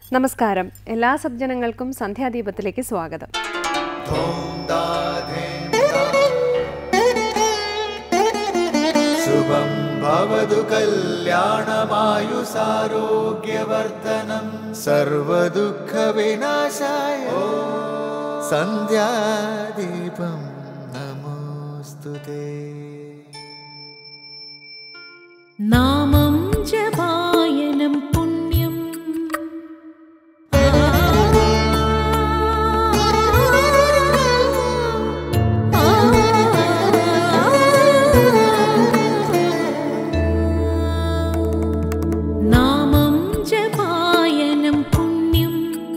നമസ്കാരം എല്ലാ സജ്ജനങ്ങൾക്കും സന്ധ്യാദീപത്തിലേക്ക് സ്വാഗതം ശുഭം ഭവതു കല്യാണമായുസാരോഗ്യവർദ്ധനം സർവദുഃഖവിനാശായ സന്ധ്യാദീപം നമോസ്തുതേ നാമം ജപായനം പുണ്യം നാമം ജപായനം പുണ്യം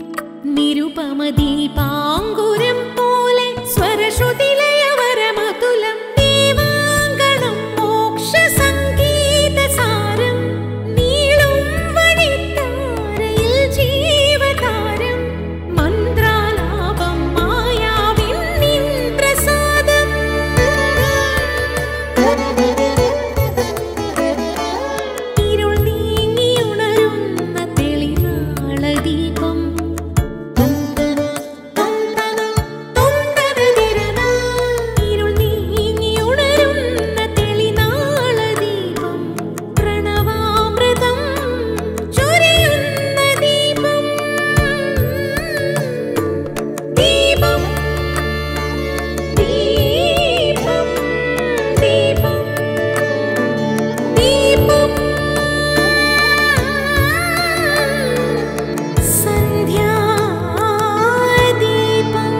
നിരുപമദീപാങ്കുരം പോലെ സ്വരശ്രുതിലയവരമതുലം ദീവാങ്കണം മോക്ഷസംഗീതസാരം നീളും വഴിത്താരയിൽ ജീവതാരം മന്ത്രാലാപം മായാവിൻ നിൻ പ്രസാദം ഇരുൾ നീങ്ങിയുണരുന്ന തെളിനാളദീപം ഇരുൾ നീങ്ങിയുണരുന്ന തെളിനാളദീപം പ്രണവാമൃതം ചൊരിയുന്ന ദീപം ദീപം ദീപം ദീപം ദീപം സന്ധ്യാദീപം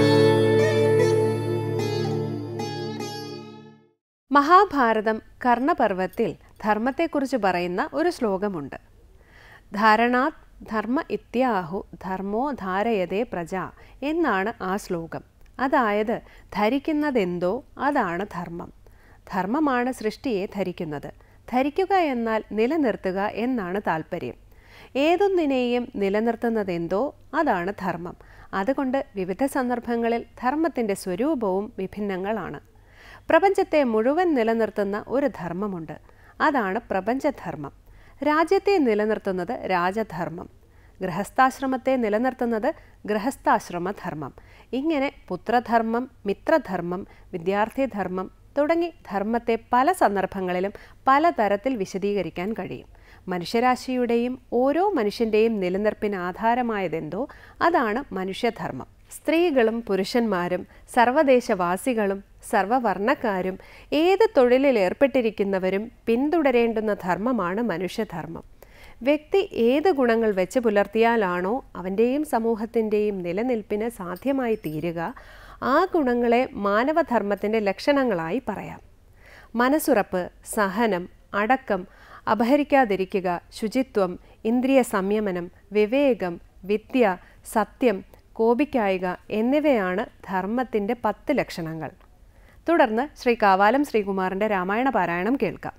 മഹാഭാരതം കർണപർവത്തിൽ ധർമ്മത്തെക്കുറിച്ച് പറയുന്ന ഒരു ശ്ലോകമുണ്ട് ധാരണാത് ധർമ്മ ഇത്യാഹു ധർമ്മോ ധാരയതേ പ്രജ എന്നാണ് ആ ശ്ലോകം അതായത് ധരിക്കുന്നതെന്തോ അതാണ് ധർമ്മം ധർമ്മമാണ് സൃഷ്ടിയെ ധരിക്കുന്നത് ധരിക്കുക എന്നാൽ നിലനിർത്തുക എന്നാണ് താല്പര്യം ഏതൊന്നിനെയും നിലനിർത്തുന്നതെന്തോ അതാണ് ധർമ്മം അതുകൊണ്ട് വിവിധ സന്ദർഭങ്ങളിൽ ധർമ്മത്തിൻ്റെ സ്വരൂപവും വിഭിന്നങ്ങളാണ് പ്രപഞ്ചത്തെ മുഴുവൻ നിലനിർത്തുന്ന ഒരു ധർമ്മമുണ്ട് അതാണ് പ്രപഞ്ചധർമ്മം രാജ്യത്തെ നിലനിർത്തുന്നത് രാജധർമ്മം ഗൃഹസ്ഥാശ്രമത്തെ നിലനിർത്തുന്നത് ഗൃഹസ്ഥാശ്രമധർമ്മം ഇങ്ങനെ പുത്രധർമ്മം മിത്രധർമ്മം വിദ്യാർത്ഥിധർമ്മം തുടങ്ങി ധർമ്മത്തെ പല സന്ദർഭങ്ങളിലും പലതരത്തിൽ വിശദീകരിക്കാൻ കഴിയും മനുഷ്യരാശിയുടെയും ഓരോ മനുഷ്യൻ്റെയും നിലനിർപ്പിന് ആധാരമായതെന്തോ അതാണ് മനുഷ്യധർമ്മം സ്ത്രീകളും പുരുഷന്മാരും സർവദേശവാസികളും സർവവർണ്ണക്കാരും ഏത് തൊഴിലിൽ ഏർപ്പെട്ടിരിക്കുന്നവരും പിന്തുടരേണ്ടുന്ന ധർമ്മമാണ് മനുഷ്യധർമ്മം വ്യക്തി ഏത് ഗുണങ്ങൾ വെച്ച് പുലർത്തിയാലാണോ അവൻ്റെയും സമൂഹത്തിൻ്റെയും നിലനിൽപ്പിന് സാധ്യമായി തീരുക ആ ഗുണങ്ങളെ മാനവധർമ്മത്തിൻ്റെ ലക്ഷണങ്ങളായി പറയാം മനസ്സുറപ്പ് സഹനം അടക്കം അപഹരിക്കാതിരിക്കുക ശുചിത്വം ഇന്ദ്രിയ സംയമനം വിവേകം വിദ്യ സത്യം കോപിക്കായിക എന്നിവയാണ് ധർമ്മത്തിൻ്റെ പത്ത് ലക്ഷണങ്ങൾ തുടർന്ന് ശ്രീ കാവാലം ശ്രീകുമാറിൻ്റെ രാമായണ പാരായണം കേൾക്കാം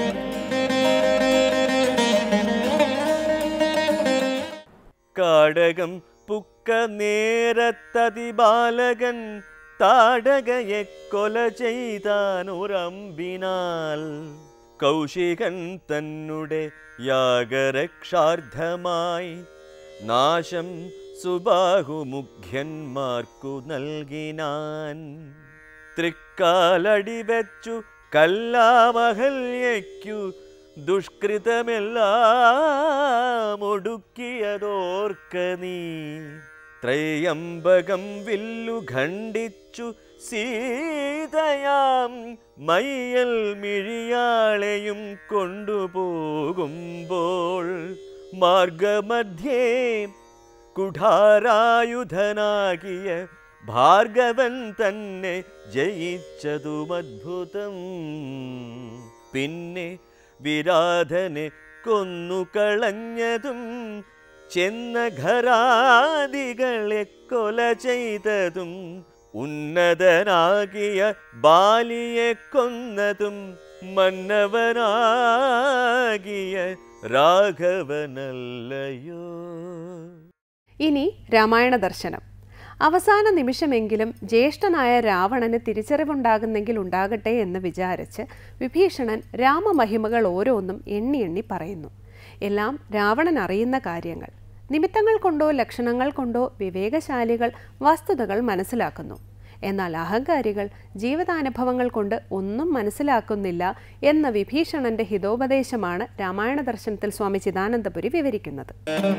കാടകം പുക്ക നേരത്തതി ബാലകൻ താടകയെ കൊല ചെയ്താനുറമ്പിനാൽ കൗശികൻ തന്നെ യാഗരക്ഷാർത്ഥമായി നാശം സുബാഹുമുഖ്യന്മാർക്കു നൽകിനാൻ തൃക്കാലടി വെച്ചു കല്ലാമഹല്യയ്ക്കു ദുഷ്കൃതമെല്ലാം ഒടുക്കിയതോർക്ക നീ ത്രയംബകം വില്ലു ഖണ്ഡിച്ചു സീതയാം മയ്യൽ മിഴിയാളെയും കൊണ്ടുപോകുമ്പോൾ മാർഗമധ്യേ കുഠാരായുധനാകിയ ഭാർഗവൻ തന്നെ ജയിച്ചതും അദ്ഭുതം പിന്നെ വിരാധനെ കൊന്നുകളഞ്ഞതും ചെന്ന ഘരാദികളെ കൊല ചെയ്തതും ഉന്നതനാകിയ ബാലിയെ കൊന്നതും മന്നവനാകിയ രാഘവനല്ലയോ ഇനി രാമായണ ദർശനം അവസാന നിമിഷമെങ്കിലും ജ്യേഷ്ഠനായ രാവണന് തിരിച്ചറിവുണ്ടാകുന്നെങ്കിൽ ഉണ്ടാകട്ടെ എന്ന് വിചാരിച്ച് വിഭീഷണൻ രാമമഹിമകൾ ഓരോന്നും എണ്ണി എണ്ണി പറയുന്നു എല്ലാം രാവണൻ അറിയുന്ന കാര്യങ്ങൾ നിമിത്തങ്ങൾ കൊണ്ടോ ലക്ഷണങ്ങൾ കൊണ്ടോ വിവേകശാലികൾ വസ്തുതകൾ മനസ്സിലാക്കുന്നു എന്നാൽ അഹങ്കാരികൾ ജീവിതാനുഭവങ്ങൾ കൊണ്ട് ഒന്നും മനസ്സിലാക്കുന്നില്ല എന്ന വിഭീഷണന്റെ ഹിതോപദേശമാണ് രാമായണ ദർശനത്തിൽ സ്വാമി ചിദാനന്ദപുരി വിവരിക്കുന്നത്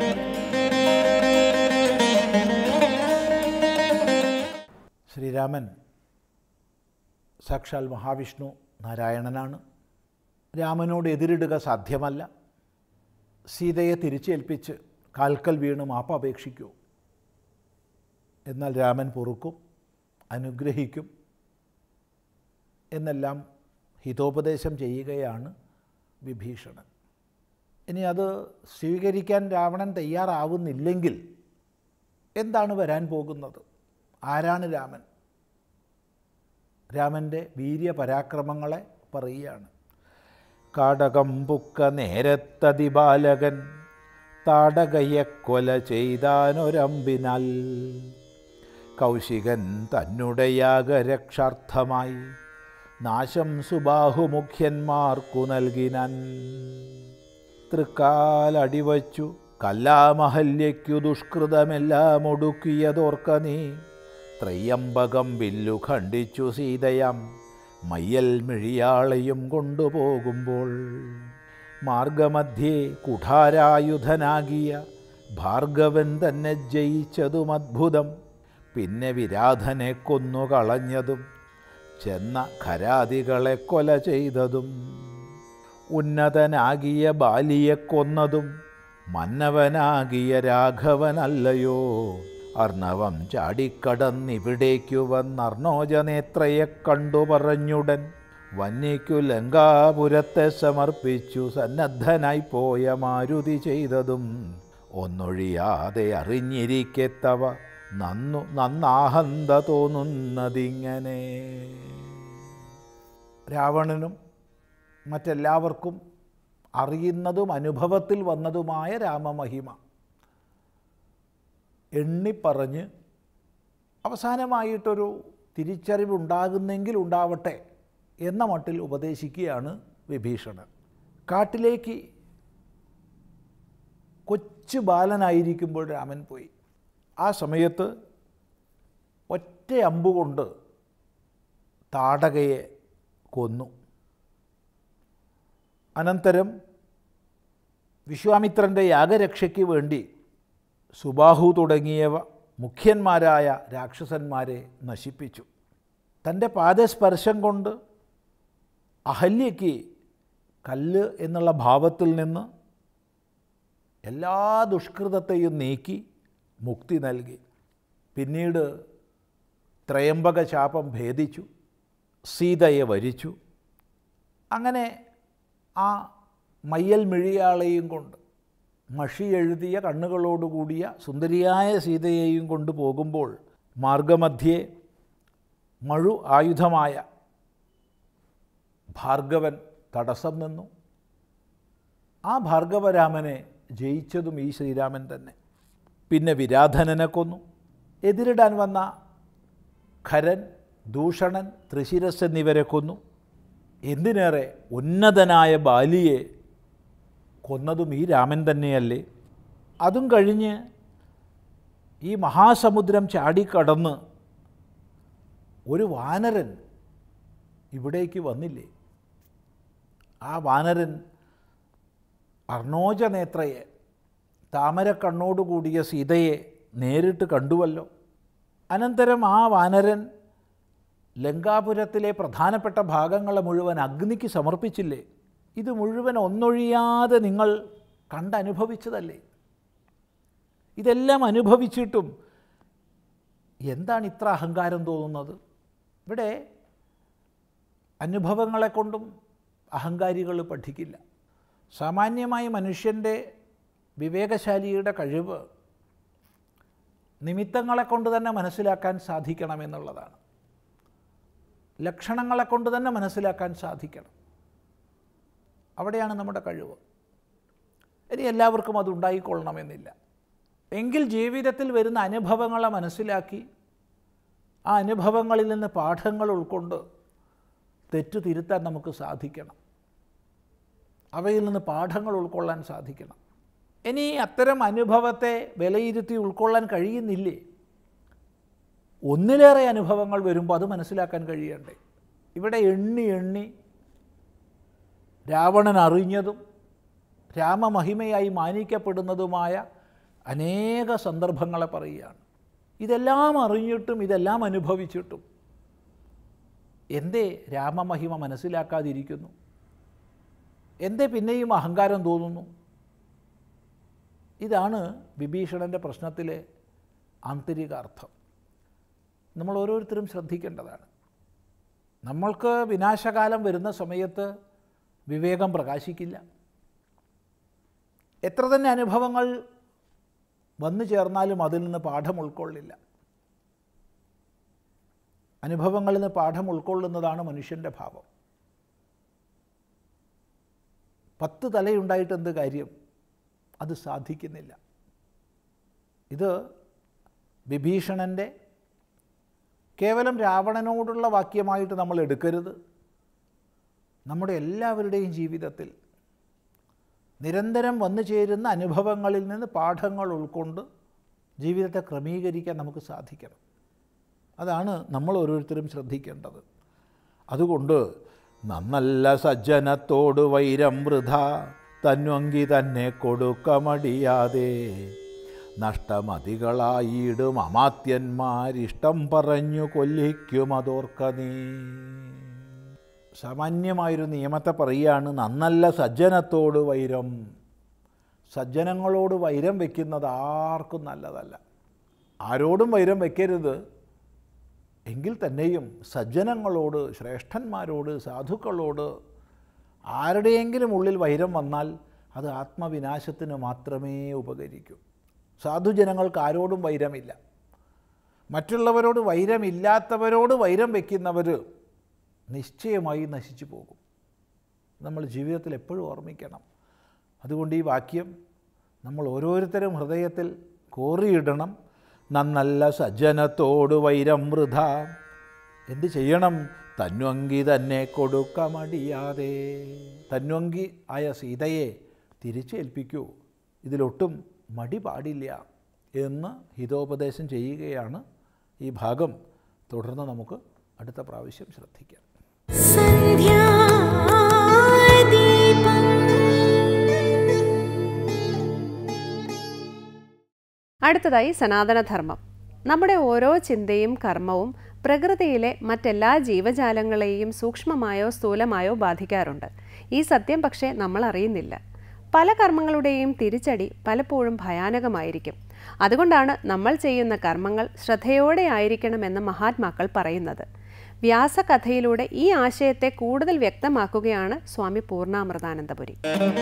ശ്രീരാമൻ സാക്ഷാൽ മഹാവിഷ്ണു നാരായണനാണ് രാമനോട് എതിരിടുക സാധ്യമല്ല സീതയെ തിരിച്ചേൽപ്പിച്ച് കാൽക്കൽ വീണ് മാപ്പ് അപേക്ഷിക്കൂ എന്നാൽ രാമൻ പൊറുക്കും അനുഗ്രഹിക്കും എന്നെല്ലാം ഹിതോപദേശം ചെയ്യുകയാണ് വിഭീഷണൻ ഇനി അത് സ്വീകരിക്കാൻ രാവണൻ തയ്യാറാവുന്നില്ലെങ്കിൽ എന്താണ് വരാൻ പോകുന്നത് ആരാണ് രാമൻ രാമൻ്റെ വീര്യപരാക്രമങ്ങളെ പറയുകയാണ് കാടകം പുക്ക നേരത്തതി ബാലകൻ താടകയെ കൊല ചെയ്താനൊരമ്പിനാൽ കൗശികൻ തന്നുടെ യാഗരക്ഷാർത്ഥമായി നാശം സുബാഹുമുഖ്യന്മാർക്കു നൽകിനാൻ തൃക്കാലടിവച്ചു കല്ലാമഹല്യയ്ക്കു ദുഷ്കൃതമെല്ലാം ഒടുക്കിയതോർക്ക നീ ത്രയ്യമ്പകം വില്ലു ഖണ്ഡിച്ചു സീതയാം മയ്യൽ മിഴിയാളെയും കൊണ്ടുപോകുമ്പോൾ മാർഗമധ്യേ കുഠാരായുധനാകിയ ഭാർഗവൻ തന്നെ ജയിച്ചതും അദ്ഭുതം പിന്നെ വിരാധനെ കൊന്നു കളഞ്ഞതും ചെന്ന ഖരാദികളെ കൊല ചെയ്തതും ഉന്നതനാകിയ ബാലിയെ കൊന്നതും മന്നവനാകിയ രാഘവനല്ലയോ അർണവം ചാടിക്കടന്നിവിടേക്കു വന്നർണോജനേത്രയെ കണ്ടു പറഞ്ഞുടൻ വന്യയ്ക്കു ലങ്കാപുരത്തെ സമർപ്പിച്ചു സന്നദ്ധനായി പോയ മാരുതി ചെയ്തതും ഒന്നൊഴിയാതെ അറിഞ്ഞിരിക്കെത്തവ നന്നു നന്നാഹന്ത തോന്നുന്നതിങ്ങനെ രാവണനും മറ്റെല്ലാവർക്കും അറിയുന്നതും അനുഭവത്തിൽ വന്നതുമായ രാമമഹിമ എണ്ണിപ്പറഞ്ഞ് അവസാനമായിട്ടൊരു തിരിച്ചറിവുണ്ടാകുന്നെങ്കിൽ ഉണ്ടാവട്ടെ എന്ന മട്ടിൽ ഉപദേശിക്കുകയാണ് വിഭീഷണൻ കാട്ടിലേക്ക് കൊച്ചു ബാലനായിരിക്കുമ്പോൾ രാമൻ പോയി ആ സമയത്ത് ഒറ്റ അമ്പുകൊണ്ട് താടകയെ കൊന്നു അനന്തരം വിശ്വാമിത്രൻ്റെ യാഗരക്ഷയ്ക്ക് വേണ്ടി സുബാഹു തുടങ്ങിയവ മുഖ്യന്മാരായ രാക്ഷസന്മാരെ നശിപ്പിച്ചു തൻ്റെ പാദസ്പർശം കൊണ്ട് അഹല്യയ്ക്ക് കല്ല് എന്നുള്ള ഭാവത്തിൽ നിന്ന് എല്ലാ ദുഷ്കൃതത്തെയും നീക്കി മുക്തി നൽകി പിന്നീട് ത്രയംബക ശാപം ഭേദിച്ചു സീതയെ വരിച്ചു അങ്ങനെ ആ മയ്യൽ മിഴിയാളെയും കൊണ്ട് മഷി എഴുതിയ കണ്ണുകളോടുകൂടിയ സുന്ദരിയായ സീതയെയും കൊണ്ട് പോകുമ്പോൾ മാർഗമധ്യേ മഴു ആയുധമായ ഭാർഗവൻ തടസ്സം നിന്നു ആ ഭാർഗവരാമനെ ജയിച്ചതും ഈ ശ്രീരാമൻ തന്നെ പിന്നെ വിരാധനനെ കൊന്നു എതിരിടാൻ വന്ന ഖരൻ ദൂഷണൻ ത്രിശിരസ് എന്നിവരെ കൊന്നു എന്തിനേറെ ഉന്നതനായ ബാലിയെ കൊന്നതും ഈ രാമൻ തന്നെയല്ലേ അതും കഴിഞ്ഞ് ഈ മഹാസമുദ്രം ചാടിക്കടന്ന് ഒരു വാനരൻ ഇവിടേക്ക് വന്നില്ലേ ആ വാനരൻ അർണോജനേത്രയെ താമരക്കണ്ണോടുകൂടിയ സീതയെ നേരിട്ട് കണ്ടുവല്ലോ അനന്തരം ആ വാനരൻ ലങ്കാപുരത്തിലെ പ്രധാനപ്പെട്ട ഭാഗങ്ങളെ മുഴുവൻ അഗ്നിക്ക് സമർപ്പിച്ചില്ലേ ഇത് മുഴുവൻ ഒന്നൊഴിയാതെ നിങ്ങൾ കണ്ടനുഭവിച്ചതല്ലേ ഇതെല്ലാം അനുഭവിച്ചിട്ടും എന്താണ് ഇത്ര അഹങ്കാരം തോന്നുന്നത് ഇവിടെ അനുഭവങ്ങളെ കൊണ്ടും അഹങ്കാരികൾ പഠിക്കില്ല സാമാന്യമായി മനുഷ്യൻ്റെ വിവേകശാലിയുടെ കഴിവ് നിമിത്തങ്ങളെ കൊണ്ട് തന്നെ മനസ്സിലാക്കാൻ സാധിക്കണമെന്നുള്ളതാണ് ലക്ഷണങ്ങളെ കൊണ്ട് തന്നെ മനസ്സിലാക്കാൻ സാധിക്കണം അവിടെയാണ് നമ്മുടെ കഴിവ് ഇനി എല്ലാവർക്കും അത് ഉണ്ടായിക്കൊള്ളണമെന്നില്ല എങ്കിൽ ജീവിതത്തിൽ വരുന്ന അനുഭവങ്ങളെ മനസ്സിലാക്കി ആ അനുഭവങ്ങളിൽ നിന്ന് പാഠങ്ങൾ ഉൾക്കൊണ്ട് തെറ്റു തിരുത്താൻ നമുക്ക് സാധിക്കണം അവയിൽ നിന്ന് പാഠങ്ങൾ ഉൾക്കൊള്ളാൻ സാധിക്കണം ഇനി അത്തരം അനുഭവത്തെ വിലയിരുത്തി ഉൾക്കൊള്ളാൻ കഴിയുന്നില്ലേ ഒന്നിലേറെ അനുഭവങ്ങൾ വരുമ്പോൾ അത് മനസ്സിലാക്കാൻ കഴിയണ്ടേ ഇവിടെ എണ്ണി എണ്ണി രാവണൻ അറിഞ്ഞതും രാമമഹിമയായി മാനിക്കപ്പെടുന്നതുമായ അനേക സന്ദർഭങ്ങളെ പറയുകയാണ് ഇതെല്ലാം അറിഞ്ഞിട്ടും ഇതെല്ലാം അനുഭവിച്ചിട്ടും എന്തേ രാമമഹിമ മനസ്സിലാക്കാതിരിക്കുന്നു എന്തേ പിന്നെയും അഹങ്കാരം തോന്നുന്നു ഇതാണ് വിഭീഷണൻ്റെ പ്രശ്നത്തിലെ ആന്തരികാർത്ഥം നമ്മൾ ഓരോരുത്തരും ശ്രദ്ധിക്കേണ്ടതാണ് നമ്മൾക്ക് വിനാശകാലം വരുന്ന സമയത്ത് വിവേകം പ്രകാശിക്കില്ല എത്ര തന്നെ അനുഭവങ്ങൾ വന്നു ചേർന്നാലും അതിൽ നിന്ന് പാഠം ഉൾക്കൊള്ളില്ല അനുഭവങ്ങളിൽ നിന്ന് പാഠം ഉൾക്കൊള്ളുന്നതാണ് മനുഷ്യൻ്റെ ഭാവം പത്ത് തലയുണ്ടായിട്ട് എന്ത് കാര്യം അത് സാധിക്കുന്നില്ല ഇത് വിഭീഷണൻ്റെ കേവലം രാവണനോടുള്ള വാക്യമായിട്ട് നമ്മൾ എടുക്കരുത് നമ്മുടെ എല്ലാവരുടെയും ജീവിതത്തിൽ നിരന്തരം വന്നു ചേരുന്ന അനുഭവങ്ങളിൽ നിന്ന് പാഠങ്ങൾ ഉൾക്കൊണ്ട് ജീവിതത്തെ ക്രമീകരിക്കാൻ നമുക്ക് സാധിക്കണം അതാണ് നമ്മൾ ഓരോരുത്തരും ശ്രദ്ധിക്കേണ്ടത് അതുകൊണ്ട് നന്നല്ല സജ്ജനത്തോട് വൈരം വൃഥ തന്വങ്കി തന്നെ കൊടുക്കമടിയാതെ നഷ്ടമതികളായിടും അമാത്യന്മാരിഷ്ടം പറഞ്ഞു കൊല്ലിക്കുമതോർക്ക നീ സാമാന്യമായൊരു നിയമത്തെ പറയുകയാണ് നന്നല്ല സജ്ജനത്തോട് വൈരം സജ്ജനങ്ങളോട് വൈരം വയ്ക്കുന്നത് ആർക്കും നല്ലതല്ല ആരോടും വൈരം വയ്ക്കരുത് എങ്കിൽ തന്നെയും സജ്ജനങ്ങളോട് ശ്രേഷ്ഠന്മാരോട് സാധുക്കളോട് ആരുടെയെങ്കിലും ഉള്ളിൽ വൈരം വന്നാൽ അത് ആത്മവിനാശത്തിന് മാത്രമേ ഉപകരിക്കൂ സാധുജനങ്ങൾക്ക് ആരോടും വൈരമില്ല മറ്റുള്ളവരോട് വൈരമില്ലാത്തവരോട് വൈരം വയ്ക്കുന്നവർ നിശ്ചയമായി നശിച്ചു പോകും നമ്മൾ ജീവിതത്തിൽ എപ്പോഴും ഓർമ്മിക്കണം അതുകൊണ്ട് ഈ വാക്യം നമ്മൾ ഓരോരുത്തരും ഹൃദയത്തിൽ കോറിയിടണം നന്നല്ല സജ്ജനത്തോട് വൈരം വൃഥ എന്ത് ചെയ്യണം തന്വങ്കി തന്നെ കൊടുക്കമടിയാതെ തന്വങ്കി ആയ സീതയെ തിരിച്ചേൽപ്പിക്കൂ ഇതിലൊട്ടും മടി പാടില്ല എന്ന് ഹിതോപദേശം ചെയ്യുകയാണ് ഈ ഭാഗം തുടർന്ന് നമുക്ക് അടുത്ത പ്രാവശ്യം ശ്രദ്ധിക്കാം അടുത്തതായി സനാതനധർമ്മം നമ്മുടെ ഓരോ ചിന്തയും കർമ്മവും പ്രകൃതിയിലെ മറ്റെല്ലാ ജീവജാലങ്ങളെയും സൂക്ഷ്മമായോ സ്ഥൂലമായോ ബാധിക്കാറുണ്ട് ഈ സത്യം പക്ഷേ നമ്മൾ അറിയുന്നില്ല പല കർമ്മങ്ങളുടെയും തിരിച്ചടി പലപ്പോഴും ഭയാനകമായിരിക്കും അതുകൊണ്ടാണ് നമ്മൾ ചെയ്യുന്ന കർമ്മങ്ങൾ ശ്രദ്ധയോടെ ആയിരിക്കണമെന്ന് മഹാത്മാക്കൾ പറയുന്നത് വ്യാസകഥയിലൂടെ ഈ ആശയത്തെ കൂടുതൽ വ്യക്തമാക്കുകയാണ് സ്വാമി പൂർണ്ണാമൃതാനന്ദപുരി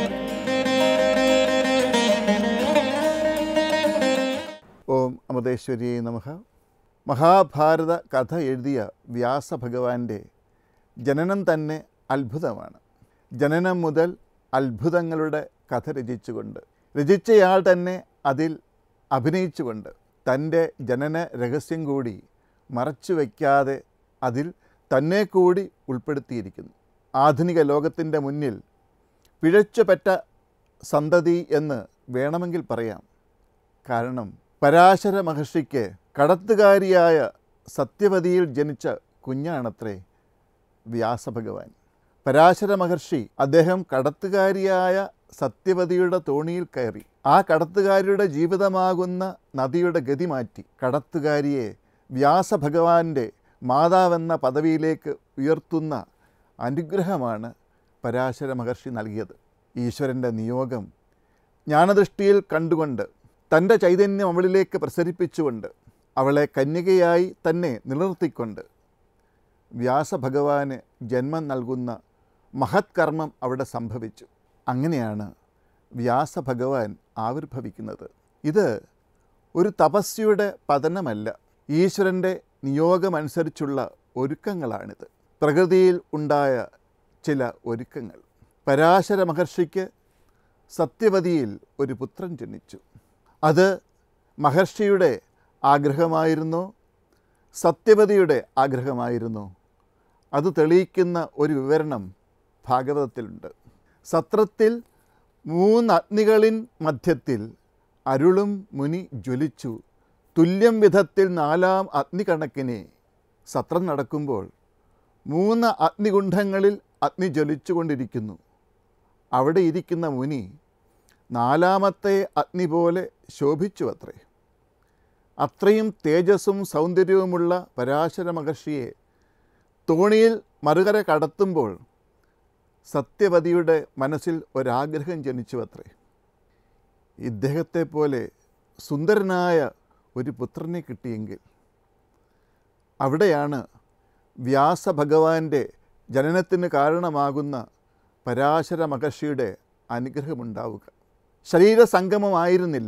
ഓം അമൃതേശ്വരിയെ നമഃ മഹാഭാരത കഥ എഴുതിയ വ്യാസഭഗവാന്റെ ജനനം തന്നെ അത്ഭുതമാണ് ജനനം മുതൽ അത്ഭുതങ്ങളുടെ കഥ രചിച്ചുകൊണ്ട് രചിച്ചയാൾ തന്നെ അതിൽ അഭിനയിച്ചുകൊണ്ട് തൻ്റെ ജനന രഹസ്യം കൂടി മറച്ചു വയ്ക്കാതെ അതിൽ തന്നെ കൂടി ഉൾപ്പെടുത്തിയിരിക്കുന്നു ആധുനിക ലോകത്തിൻ്റെ മുന്നിൽ പിഴച്ചുപറ്റ സന്തതി എന്ന് വേണമെങ്കിൽ പറയാം കാരണം പരാശര മഹർഷിക്ക് കടത്തുകാരിയായ സത്യവതിയിൽ ജനിച്ച കുഞ്ഞാണത്രേ വ്യാസഭഗവാൻ പരാശര മഹർഷി അദ്ദേഹം കടത്തുകാരിയായ സത്യവതിയുടെ തോണിയിൽ കയറി ആ കടത്തുകാരിയുടെ ജീവിതമാകുന്ന നദിയുടെ ഗതി മാറ്റി കടത്തുകാരിയെ വ്യാസഭഗവാന്റെ മാതാവെന്ന പദവിയിലേക്ക് ഉയർത്തുന്ന അനുഗ്രഹമാണ് പരാശര മഹർഷി നൽകിയത് ഈശ്വരൻ്റെ നിയോഗം ജ്ഞാനദൃഷ്ടിയിൽ കണ്ടുകൊണ്ട് തൻ്റെ ചൈതന്യം അവളിലേക്ക് പ്രസരിപ്പിച്ചുകൊണ്ട് അവളെ കന്യകയായി തന്നെ നിലനിർത്തിക്കൊണ്ട് വ്യാസഭഗവാന് ജന്മം നൽകുന്ന മഹത് കർമ്മം അവിടെ സംഭവിച്ചു അങ്ങനെയാണ് വ്യാസഭഗവാൻ ആവിർഭവിക്കുന്നത് ഇത് ഒരു തപസ്യയുടെ പതനമല്ല ഈശ്വരൻ്റെ നിയോഗമനുസരിച്ചുള്ള ഒരുക്കങ്ങളാണിത് പ്രകൃതിയിൽ ഉണ്ടായ ചില ഒരുക്കങ്ങൾ പരാശര മഹർഷിക്ക് സത്യവതിയിൽ ഒരു പുത്രൻ ജനിച്ചു അത് മഹർഷിയുടെ ആഗ്രഹമായിരുന്നോ സത്യവതിയുടെ ആഗ്രഹമായിരുന്നോ അത് തെളിയിക്കുന്ന ഒരു വിവരണം ഭാഗവതത്തിലുണ്ട് സത്രത്തിൽ മൂന്ന് അഗ്നികളിൻ മധ്യത്തിൽ അരുളും മുനി ജ്വലിച്ചു തുല്യം വിധത്തിൽ നാലാം അഗ്നികണക്കിനെ സത്രം നടക്കുമ്പോൾ മൂന്ന് അഗ്നികുണ്ഠങ്ങളിൽ അഗ്നി ജ്വലിച്ചുകൊണ്ടിരിക്കുന്നു അവിടെ ഇരിക്കുന്ന മുനി നാലാമത്തെ അഗ്നി പോലെ ശോഭിച്ചു അത്രേ അത്രയും തേജസ്സും സൗന്ദര്യവുമുള്ള പരാശര മഹർഷിയെ തോണിയിൽ മറുകര കടത്തുമ്പോൾ സത്യവതിയുടെ മനസ്സിൽ ഒരാഗ്രഹം ജനിച്ചു അത്രേ ഇദ്ദേഹത്തെ പോലെ സുന്ദരനായ ഒരു പുത്രനെ കിട്ടിയെങ്കിൽ അവിടെയാണ് വ്യാസഭഗവാന്റെ ജനനത്തിന് കാരണമാകുന്ന പരാശര മഹർഷിയുടെ അനുഗ്രഹമുണ്ടാവുക ശരീരസംഗമമായിരുന്നില്ല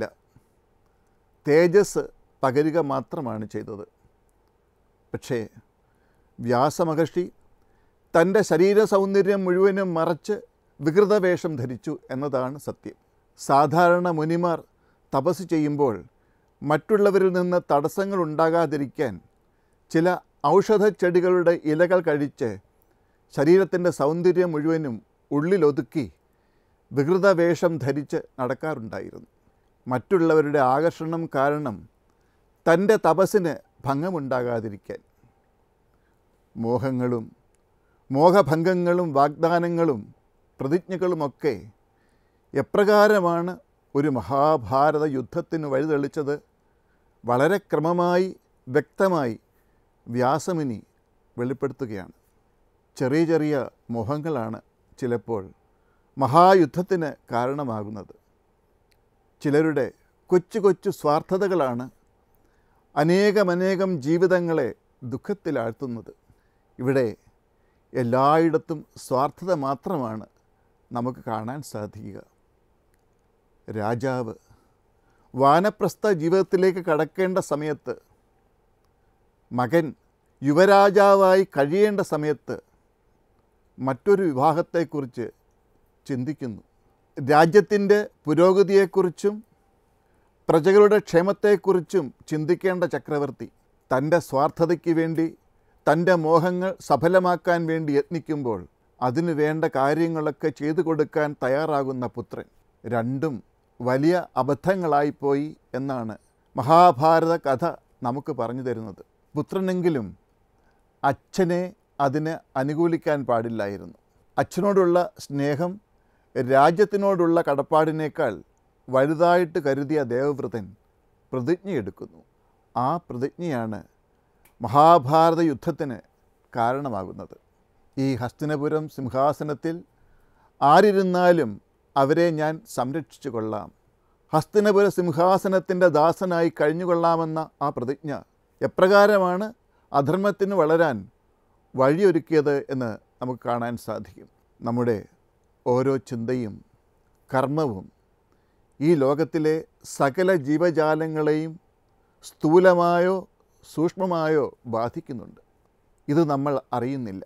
തേജസ് പകരുക മാത്രമാണ് ചെയ്തത് പക്ഷേ വ്യാസമഹർഷി തൻ്റെ ശരീര സൗന്ദര്യം മുഴുവനും മറച്ച് വികൃതവേഷം ധരിച്ചു എന്നതാണ് സത്യം സാധാരണ മുനിമാർ തപസ് ചെയ്യുമ്പോൾ മറ്റുള്ളവരിൽ നിന്ന് തടസ്സങ്ങൾ ഉണ്ടാകാതിരിക്കാൻ ചില ഔഷധ ചെടികളുടെ ഇലകൾ കഴിച്ച് ശരീരത്തിൻ്റെ സൗന്ദര്യം മുഴുവനും ഉള്ളിലൊതുക്കി വികൃതവേഷം ധരിച്ച് നടക്കാറുണ്ടായിരുന്നു മറ്റുള്ളവരുടെ ആകർഷണം കാരണം തൻ്റെ തപസ്സിന് ഭംഗമുണ്ടാകാതിരിക്കാൻ മോഹങ്ങളും മോഹഭംഗങ്ങളും വാഗ്ദാനങ്ങളും പ്രതിജ്ഞകളുമൊക്കെ എപ്രകാരമാണ് ഒരു മഹാഭാരത യുദ്ധത്തിന് വഴിതെളിച്ചത് വളരെ ക്രമമായി വ്യക്തമായി വ്യാസമുനി വെളിപ്പെടുത്തുകയാണ് ചെറിയ ചെറിയ മോഹങ്ങളാണ് ചിലപ്പോൾ മഹായുദ്ധത്തിന് കാരണമാകുന്നത് ചിലരുടെ കൊച്ചു കൊച്ചു സ്വാർത്ഥതകളാണ് അനേകമനേകം ജീവിതങ്ങളെ ദുഃഖത്തിലാഴ്ത്തുന്നത് ഇവിടെ എല്ലായിടത്തും സ്വാർത്ഥത മാത്രമാണ് നമുക്ക് കാണാൻ സാധിക്കുക രാജാവ് വാനപ്രസ്ഥ ജീവിതത്തിലേക്ക് കടക്കേണ്ട സമയത്ത് മകൻ യുവരാജാവായി കഴിയേണ്ട സമയത്ത് മറ്റൊരു വിവാഹത്തെക്കുറിച്ച് ചിന്തിക്കുന്നു രാജ്യത്തിൻ്റെ പുരോഗതിയെക്കുറിച്ചും പ്രജകളുടെ ക്ഷേമത്തെക്കുറിച്ചും ചിന്തിക്കേണ്ട ചക്രവർത്തി തൻ്റെ സ്വാർത്ഥതയ്ക്ക് വേണ്ടി തൻ്റെ മോഹങ്ങൾ സഫലമാക്കാൻ വേണ്ടി യത്നിക്കുമ്പോൾ അതിനു വേണ്ട കാര്യങ്ങളൊക്കെ ചെയ്തു കൊടുക്കാൻ തയ്യാറാകുന്ന പുത്രൻ രണ്ടും വലിയ അബദ്ധങ്ങളായിപ്പോയി എന്നാണ് മഹാഭാരത കഥ നമുക്ക് പറഞ്ഞു തരുന്നത് പുത്രനെങ്കിലും അച്ഛനെ അതിന് അനുകൂലിക്കാൻ പാടില്ലായിരുന്നു അച്ഛനോടുള്ള സ്നേഹം രാജ്യത്തിനോടുള്ള കടപ്പാടിനേക്കാൾ വലുതായിട്ട് കരുതിയ ദേവവ്രതൻ പ്രതിജ്ഞയെടുക്കുന്നു ആ പ്രതിജ്ഞയാണ് മഹാഭാരത യുദ്ധത്തിന് കാരണമാകുന്നത് ഈ ഹസ്തിനപുരം സിംഹാസനത്തിൽ ആരിരുന്നാലും അവരെ ഞാൻ സംരക്ഷിച്ചു കൊള്ളാം ഹസ്തിനപുര സിംഹാസനത്തിൻ്റെ ദാസനായി കഴിഞ്ഞുകൊള്ളാമെന്ന ആ പ്രതിജ്ഞ എപ്രകാരമാണ് അധർമ്മത്തിന് വളരാൻ വഴിയൊരുക്കിയത് എന്ന് നമുക്ക് കാണാൻ സാധിക്കും നമ്മുടെ ഓരോ ചിന്തയും കർമ്മവും ഈ ലോകത്തിലെ സകല ജീവജാലങ്ങളെയും സ്ഥൂലമായോ സൂക്ഷ്മമായോ ബാധിക്കുന്നുണ്ട് ഇത് നമ്മൾ അറിയുന്നില്ല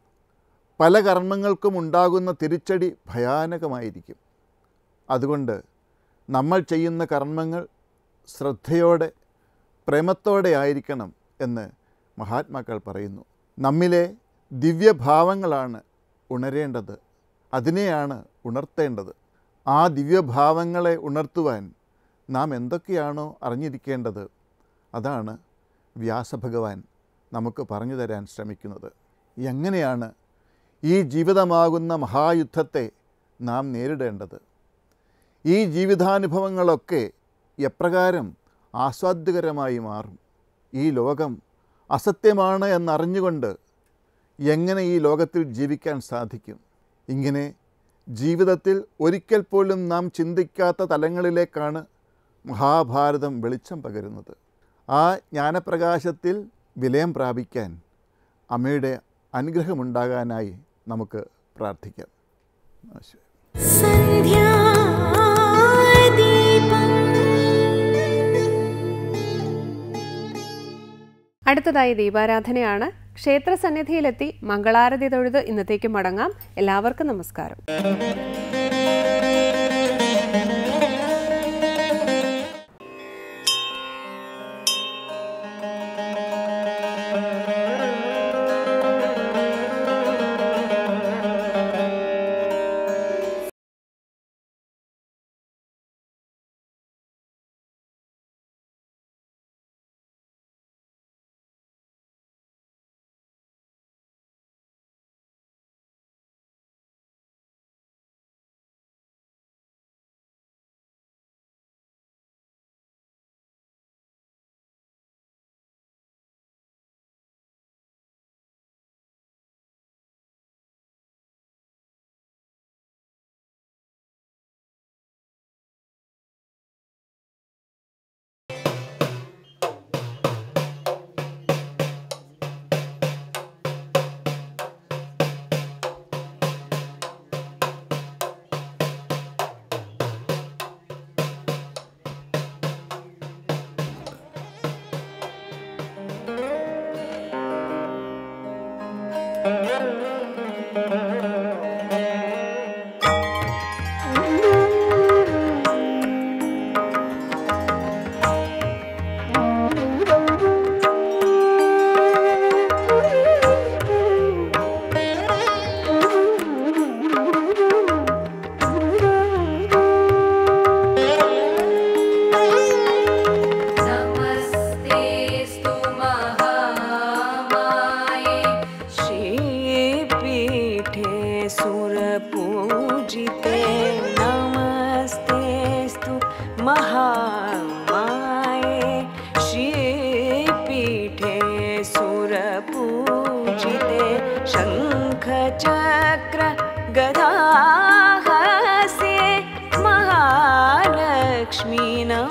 പല കർമ്മങ്ങൾക്കും ഉണ്ടാകുന്ന തിരിച്ചടി ഭയാനകമായിരിക്കും അതുകൊണ്ട് നമ്മൾ ചെയ്യുന്ന കർമ്മങ്ങൾ ശ്രദ്ധയോടെ പ്രേമത്തോടെ ആയിരിക്കണം എന്ന് മഹാത്മാക്കൾ പറയുന്നു നമ്മിലെ ദിവ്യഭാവങ്ങളാണ് ഉണരേണ്ടത് അതിനെയാണ് ഉണർത്തേണ്ടത് ആ ദിവ്യഭാവങ്ങളെ ഉണർത്തുവാൻ നാം എന്തൊക്കെയാണോ അറിഞ്ഞിരിക്കേണ്ടത് അതാണ് വ്യാസഭഗവാൻ നമുക്ക് പറഞ്ഞു തരാൻ ശ്രമിക്കുന്നത് എങ്ങനെയാണ് ഈ ജീവിതമാകുന്ന മഹായുദ്ധത്തെ നാം നേരിടേണ്ടത് ഈ ജീവിതാനുഭവങ്ങളൊക്കെ എപ്രകാരം ആസ്വാദ്യകരമായി മാറും ഈ ലോകം അസത്യമാണ് എന്നറിഞ്ഞുകൊണ്ട് എങ്ങനെ ഈ ലോകത്തിൽ ജീവിക്കാൻ സാധിക്കും ഇങ്ങനെ ജീവിതത്തിൽ ഒരിക്കൽ പോലും നാം ചിന്തിക്കാത്ത തലങ്ങളിലേക്കാണ് മഹാഭാരതം വെളിച്ചം പകരുന്നത് ആ ജ്ഞാനപ്രകാശത്തിൽ വിലയം പ്രാപിക്കാൻ അമ്മയുടെ അനുഗ്രഹമുണ്ടാകാനായി നമുക്ക് പ്രാർത്ഥിക്കാം നമസ്കാരം അടുത്തതായി ദീപാരാധനയാണ് ക്ഷേത്ര സന്നിധിയിലെത്തി മംഗളാരതി തൊഴുത് ഇന്നത്തേക്ക് മടങ്ങാം എല്ലാവർക്കും നമസ്കാരം महामाये श्रीपीठे सुरपूजिते शङ्खचक्र गदाहस्ये महालक्ष्मी नमो